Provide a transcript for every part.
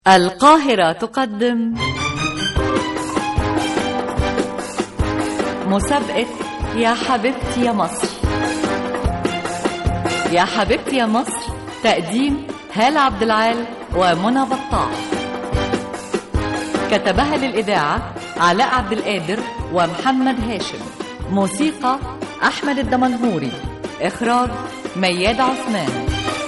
القاهرة تقدم مسابقة يا حبيبتي يا مصر يا حبيبتي يا مصر تقديم هالة عبد العال ومنى بطاح كتبها للإذاعة علاء عبد القادر ومحمد هاشم موسيقى أحمد الدمنهوري إخراج مياد عثمان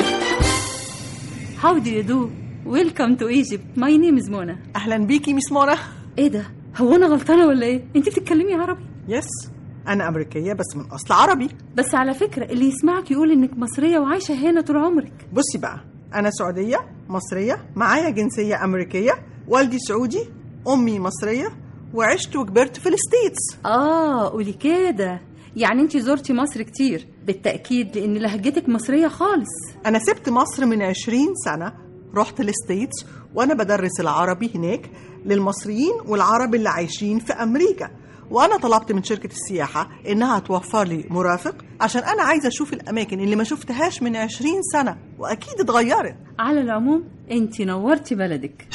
How do you do? Welcome to Egypt. My name is Mona. اهلا بيكي ميس منى ايه ده؟ هو انا غلطانه ولا ايه؟ انت بتتكلمي عربي؟ يس انا امريكيه بس من اصل عربي بس على فكره اللي يسمعك يقول انك مصريه وعايشه هنا طول عمرك. بصي بقى انا سعوديه مصريه معايا جنسيه امريكيه والدي سعودي امي مصريه وعشت وكبرت في الستيتس اه قولي كده. يعني انت زرتي مصر كتير بالتاكيد لان لهجتك مصريه خالص. انا سبت مصر من 20 سنه رحت الستيتس وانا بدرس العربي هناك للمصريين والعرب اللي عايشين في امريكا وانا طلبت من شركه السياحه انها توفر لي مرافق عشان انا عايزه اشوف الاماكن اللي ما شفتهاش من 20 سنه واكيد اتغيرت على العموم انت نورتي بلدك.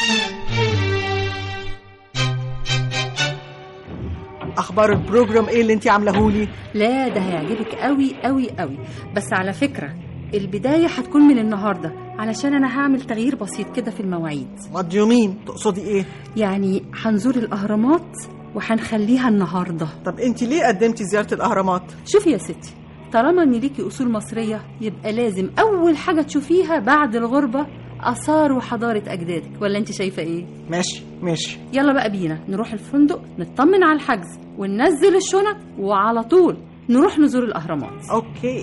اخبار البروجرام ايه اللي انت عاملهولي لا ده هيعجبك قوي قوي قوي بس على فكره البدايه هتكون من النهارده علشان انا هعمل تغيير بسيط كده في المواعيد. وات يو مين تقصدي ايه يعني هنزور الأهرامات وهنخليها النهاردة طب انت ليه قدمتي زياره الاهرامات شوفي يا ستي طالما ان ليكي أصول مصرية يبقى لازم أول حاجة تشوفيها بعد الغربة آثار وحضارة أجدادك ولا أنت شايفة إيه؟ ماشي ماشي يلا بقى بينا نروح الفندق نطمن على الحجز وننزل الشنط وعلى طول نروح نزور الأهرامات اوكي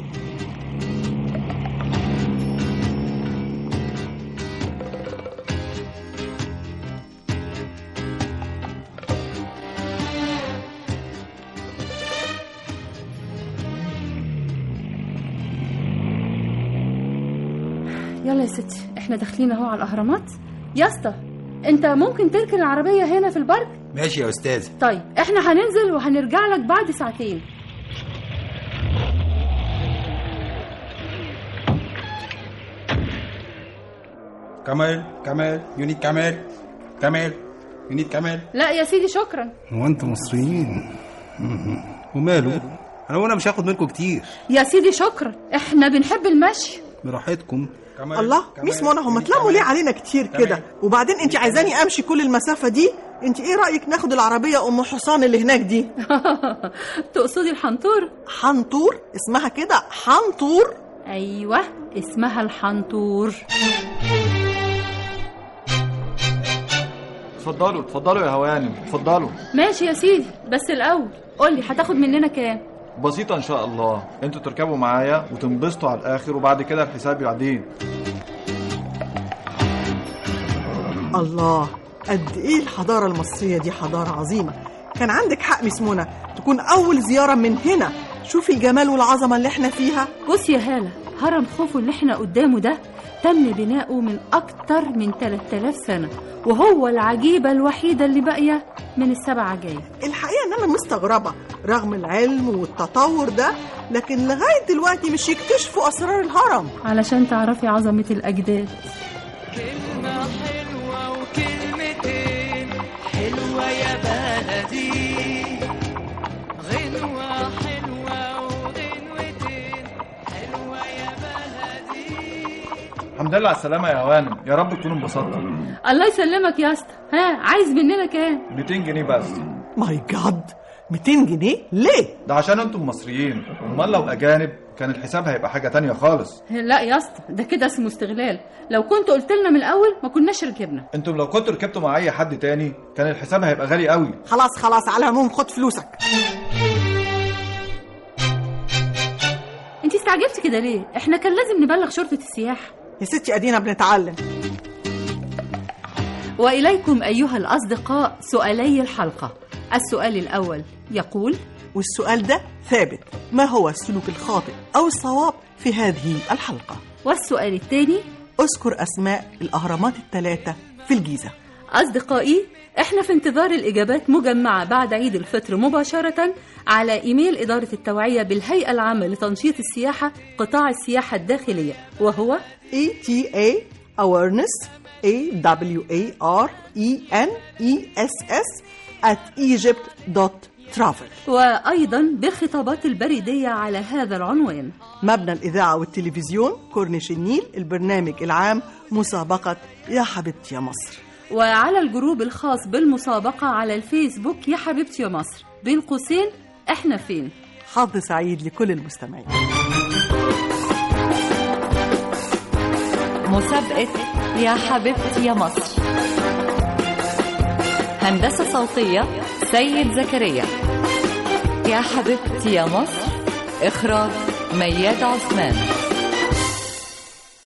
يلا يا ستي احنا داخلين اهو على الأهرامات يا اسطى انت ممكن تركن العربية هنا في البارك ماشي يا استاذ طيب احنا هننزل وهنرجع لك بعد ساعتين كمال كمال يونيت كمال كمال يونيت كمال لا يا سيدي شكرا هو انتوا مصريين وماله انا وانا مش هاخد منكم كتير يا سيدي شكرا احنا بنحب المشي براحتكم كمال الله كمال، ميس منى هم يونيت اتلموا كمال. ليه علينا كتير كده وبعدين انت عايزاني امشي كل المسافه دي انت ايه رايك ناخد العربيه ام حصان اللي هناك دي تقصدي الحنطور حنطور اسمها كده حنطور ايوه اسمها الحنطور اتفضلوا اتفضلوا يا هوانم اتفضلوا ماشي يا سيدي بس الاول قولي هتاخد مننا كام بسيطة إن شاء الله انتوا تركبوا معايا وتنبسطوا على الآخر وبعد كده الحساب بعدين الله قد ايه الحضاره المصريه دي حضاره عظيمه كان عندك حق ميس منى تكون اول زياره من هنا شوفي الجمال والعظمه اللي احنا فيها بص يا هالة هرم خوفو اللي احنا قدامه ده تم بناؤه من أكتر من 3000 سنة وهو العجيبة الوحيدة اللي باقية من السبع عجائب الحقيقه ان انا مستغربه رغم العلم والتطور ده لكن لغايه دلوقتي مش يكتشفوا اسرار الهرم علشان تعرفي عظمة الأجداد كلمة حلوة وكلمتين حلوة يا بلدي غنوة حلوة وغنوتين حلوة يا بلدي الحمد لله على السلامة يا هوانم يا رب تكونوا انبسطتوا الله يسلمك يا اسطى ها عايز مننا كام 200 جنيه بس ماي جاد 200 جنيه ليه ده عشان انتم مصريين امال لو اجانب كان الحساب هيبقى حاجة تانية خالص لا يا اسطى ده كده اسمه استغلال لو كنت قلت لنا من الأول ما كناش ركبنا انتم لو كنتوا ركبتوا مع اي حد تاني كان الحساب هيبقى غالي قوي خلاص خلاص على العموم خد فلوسك انت استعجلتي كده ليه احنا كان لازم نبلغ شرطة السياحة يا ستي ادينا بنتعلم وإليكم أيها الأصدقاء سؤالي الحلقة السؤال الأول يقول والسؤال ده ثابت ما هو السلوك الخاطئ او الصواب في هذه الحلقه والسؤال الثاني اذكر اسماء الاهرامات الثلاثه في الجيزه أصدقائي احنا في انتظار الإجابات مجمعة بعد عيد الفطر مباشرة على إيميل إدارة التوعية بالهيئة العامة لتنشيط السياحة قطاع السياحة الداخلية وهو ETA awareness a w a r e n e s s at egypt.travel وأيضا بالخطابات البريدية على هذا العنوان مبنى الإذاعة والتلفزيون كورنيش النيل البرنامج العام مسابقة يا حبيبتي يا مصر وعلى الجروب الخاص بالمسابقة على الفيسبوك يا حبيبتي يا مصر بين قوسين احنا فين حظ سعيد لكل المستمعين مسابقة يا حبيبتي يا مصر هندسة صوتية سيد زكريا يا حبيبتي يا مصر إخراج مياد عثمان